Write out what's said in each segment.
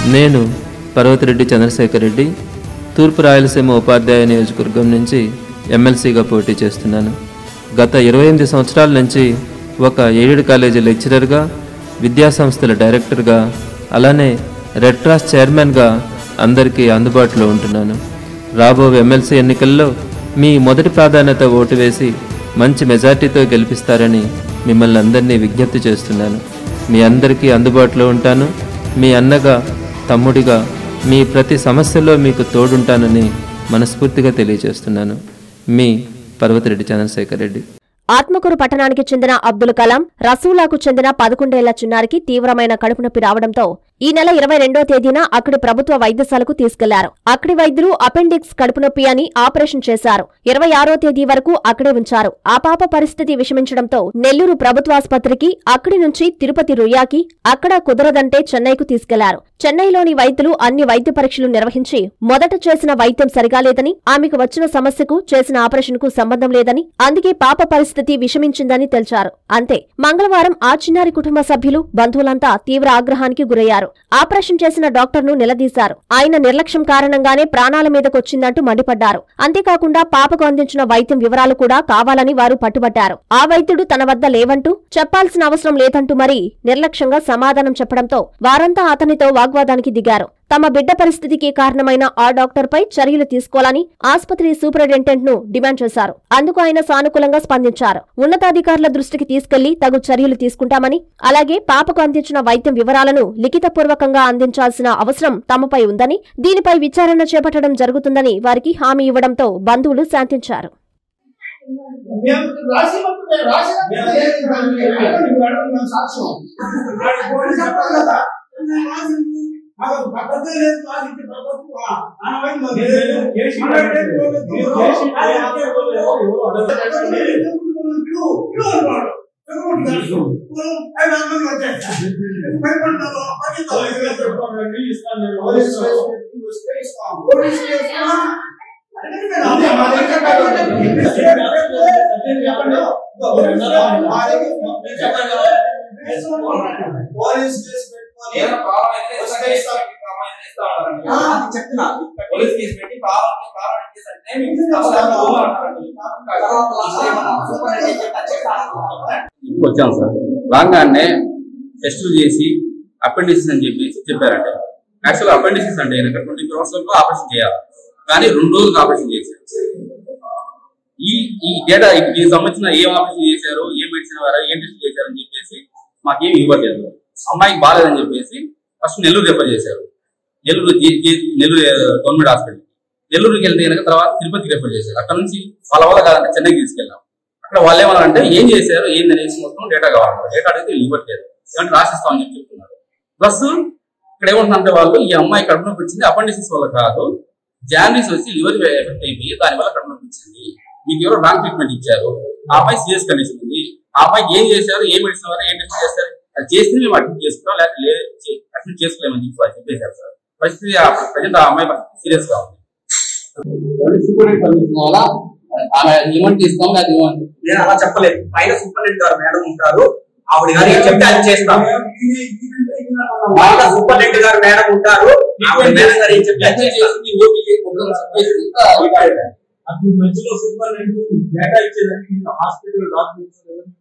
నేను పర్వతిరెడ్డి చంద్రశేఖర్ రెడ్డి తూర్పు రాయలసీమ ఉపాధ్యాయ నియోజకవర్గం నుంచి ఎమ్మెల్సీగా పోటీ చేస్తున్నాను గత ఇరవై ఎనిమిది సంవత్సరాల నుంచి ఒక ఎయిడెడ్ కాలేజీ లెక్చరర్గా విద్యాసంస్థల డైరెక్టర్గా అలానే రెడ్ క్రాస్ చైర్మన్గా అందరికీ అందుబాటులో ఉంటున్నాను రాబో ఎమ్మెల్సీ ఎన్నికల్లో మీ మొదటి ప్రాధాన్యత ఓటు వేసి మంచి మెజార్టీతో గెలిపిస్తారని మిమ్మల్ని అందరినీ విజ్ఞప్తి చేస్తున్నాను మీ అందరికీ అందుబాటులో ఉంటాను మీ అన్నగా తమ్ముడిగా మీ ప్రతి సమస్యలో మీకు తోడుంటానని మనస్ఫూర్తిగా తెలియజేస్తున్నాను మీ పర్వతిరెడ్డి చంద్రశేఖర్ రెడ్డి ఆత్మకూరు పట్టణానికి చెందిన అబ్దుల్ కలాం రసూలాకు చెందిన పదకొండేళ్ల చిన్నారికి తీవ్రమైన కడుపు నొప్పి రావడంతో ఈ నెల ఇరవై రెండో తేదీన అక్కడి ప్రభుత్వ వైద్యశాలకు తీసుకెళ్లారు అక్కడి వైద్యులు అపెండిక్స్ కడుపు నొప్పి అని ఆపరేషన్ చేశారు ఇరవై ఆరో తేదీ వరకు అక్కడే ఉంచారు ఆ పాప పరిస్థితి విషమించడంతో నెల్లూరు ప్రభుత్వాసుపత్రికి అక్కడి నుంచి తిరుపతి రుయాకి అక్కడ కుదరదంటే చెన్నైకు తీసుకెళ్లారు చెన్నైలోని వైద్యులు అన్ని వైద్య పరీక్షలు నిర్వహించి మొదట చేసిన వైద్యం సరిగా లేదని ఆమెకు వచ్చిన సమస్యకు చేసిన ఆపరేషన్ కు సంబంధం లేదని అందుకే పాప పరిస్థితి విషమించిందని తెలిచారు అంతే మంగళవారం ఆ చిన్నారి కుటుంబ సభ్యులు బంధువులంతా తీవ్ర ఆగ్రహానికి గురయ్యారు ఆపరేషన్ చేసిన డాక్టర్ను నిలదీశారు ఆయన నిర్లక్ష్యం కారణంగానే ప్రాణాల మీదకొచ్చిందంటూ మండిపడ్డారు అంతేకాకుండా పాపకు అందించిన వైద్యం వివరాలు కూడా కావాలని వారు పట్టుబట్టారు ఆ వైద్యుడు తన వద్ద లేవంటూ చెప్పాల్సిన అవసరం లేదంటూ మరీ నిర్లక్ష్యంగా సమాధానం చెప్పడంతో వారంతా అతనితో వాగ్వాదానికి దిగారు తమ బిడ్డ పరిస్థితికి కారణమైన ఆ డాక్టర్పై చర్యలు తీసుకోవాలని ఆసుపత్రి సూపరింటెండెంట్ ను డిమాండ్ చేశారు అందుకు ఆయన సానుకూలంగా స్పందించారు ఉన్నతాధికారుల దృష్టికి తీసుకెళ్లి తగు చర్యలు తీసుకుంటామని అలాగే పాపకు అందించిన వైద్యం వివరాలను లిఖితపూర్వకంగా అందించాల్సిన అవసరం తమపై ఉందని దీనిపై విచారణ చేపట్టడం జరుగుతుందని వారికి హామీ ఇవ్వడంతో బంధువులు శాంతించారు మేము రాసి పంపితే రాసి సాక్ష్యం ఆడ పోలీసు చెప్పాలి కదా మాకు పక్కతే లేదు రాసి పక్కకు ఆ వైపు పోలీస్ కేసు పెట్టుకొని ఏదైనా ప్రాబ్లం అయితే వస్తే ఇస్తాం. ప్రాబ్లం అయితే ఇస్తా ఉంటారండి. ఆ, అది చెప్తున్నా పోలీస్ కేసు పెట్టి ప్రాబ్లం ఉంటే ప్రాబ్లం ఏం చేస్తారంటే మీకు ఇస్తాము అంటారండి. తర్వాత లాస్ట్ టైం మనం సూపరింటెండెంట్ చెప్పి చెప్తాను. ఇంటికి వచ్చాం సార్ రాగానే టెస్టులు చేసి అపెండిసిస్ అని చెప్పేసి చెప్పారంటే యాక్చువల్ అపెండిసిస్ అంటే ఈయనకి ట్వంటీ క్రోర్స్ లో ఆపరేషన్ చేయాలి కానీ రెండు రోజులు ఆపరేషన్ చేశారు ఈ ఈ డేటా దీనికి సంబంధించిన ఏం ఆపరేషన్ చేశారు ఏ మెడిసిన్ వారు ఏం టెస్ట్ చేశారు అని చెప్పేసి మాకేం ఇవ్వలేదు అమ్మాయికి బాగాలేదని చెప్పేసి ఫస్ట్ నెల్లూరు రిఫర్ చేశారు నెల్లూరు జి- జి- నెల్లూరు గవర్నమెంట్ హాస్పిటల్ నెల్లూరుకి వెళ్తే కనుక తర్వాత తిరుపతికి రిఫర్ చేశారు అక్కడ నుంచి వాళ్ళ వల్ల కాదంటే చెన్నైకి తీసుకెళ్ళాం అక్కడ వాళ్ళు ఏమన్నారంటే ఏం చేశారు ఏంది అనేసి మొత్తం డేటా కావాలంటారు డేటా అడిగితే ఇవ్వట్లేదు ఏమంటే రాసిస్తామని చెప్పి చెప్తున్నారు ప్లస్ ఇక్కడ ఏమంటుందంటే వాళ్ళు ఈ అమ్మాయి కడుపు నొప్పి వచ్చింది అపెండిసిస్ వల్ల కాదు జాండీస్ వచ్చి లివర్ ఎఫెక్ట్ అయిపోయి దాని వల్ల కడుపు నొప్పి వచ్చింది మీకు ఎవరో రాంగ్ ట్రీట్మెంట్ ఇచ్చారు ఆ అమ్మాయి సీరియస్ కండిషన్ ఉంది ఆ అమ్మాయికి ఏం చేశారు ఏ మెడిసిన్ వల్ల ఏం టెస్ట్ చేస్తారు అది చేసి మేము అడ్మిట్ చేసుకున్నాం లేకపోతే అడ్మిట్ చేసుకోలేమని చెప్పి వాళ్ళు చెప్పేశారు సార్ పరిస్థితి ప్రజెంట్ ఆ అమ్మాయి పరిస్థితి సీరియస్ గా ఉంది సూపరింటెండెంట్ పర్మిషన్ వల్ల ఆమె ఇవ్వండి తీస్తాం లేదా ఇవ్వండి నేను అలా చెప్పలేదు పైన సూపరింటెండెంట్ గారు మేడం ఉంటారు ఆవిడ గారు ఏం చెప్తే అది చేస్తాం పైన సూపరింటెండెంట్ గారు మేడం ఉంటారు ఆవిడ మేడం గారు ఏం చెప్తే అది చేస్తాం. అది మధ్యలో సూపరింటెండెంట్ డేటా ఇచ్చేదానికి హాస్పిటల్ డాక్యుమెంట్స్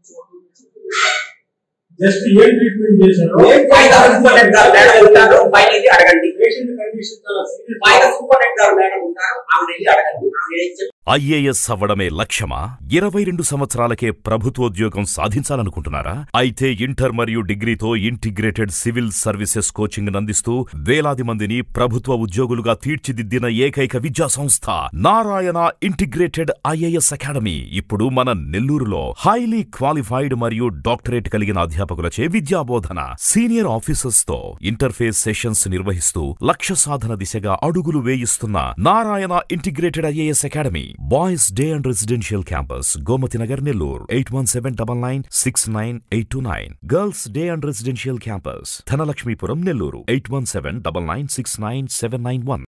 జస్ట్ ఏం ట్రీట్మెంట్ చేశారు పైన సూపరింటెండెంట్ గారు మేడం ఉంటారు పైన వెళ్ళి అడగండి పేషెంట్ కండిషన్ చాలా సీరియస్ పైన సూపరింటెండెంట్ గారు మేడం ఉంటారు ఆవిడ వెళ్ళి అడగండి ఆవిడ ఏం చెప్తే ఐఏఎస్ అవ్వడమే లక్ష్యమా ఇరవై రెండు సంవత్సరాలకే ప్రభుత్వోద్యోగం సాధించాలనుకుంటున్నారా అయితే ఇంటర్ మరియు డిగ్రీతో ఇంటిగ్రేటెడ్ సివిల్ సర్వీసెస్ కోచింగ్ అందిస్తూ వేలాది మందిని ప్రభుత్వ ఉద్యోగులుగా తీర్చిదిద్దిన ఏకైక విద్యా సంస్థ నారాయణ ఇంటిగ్రేటెడ్ ఐఏఎస్ అకాడమీ ఇప్పుడు మన నెల్లూరులో హైలీ క్వాలిఫైడ్ మరియు డాక్టరేట్ కలిగిన అధ్యాపకులచే విద్యాబోధన సీనియర్ ఆఫీసర్స్ తో ఇంటర్ఫేస్ సెషన్స్ నిర్వహిస్తూ లక్ష్య సాధన దిశగా అడుగులు వేయిస్తున్న Narayana integrated IAS academy boys day and residential campus Gomathi Nagar Nellore eight one seven double nine six nine eight two nine girls day and residential campus Dhanalakshmipuram Nellore eight one seven double nine six nine seven nine one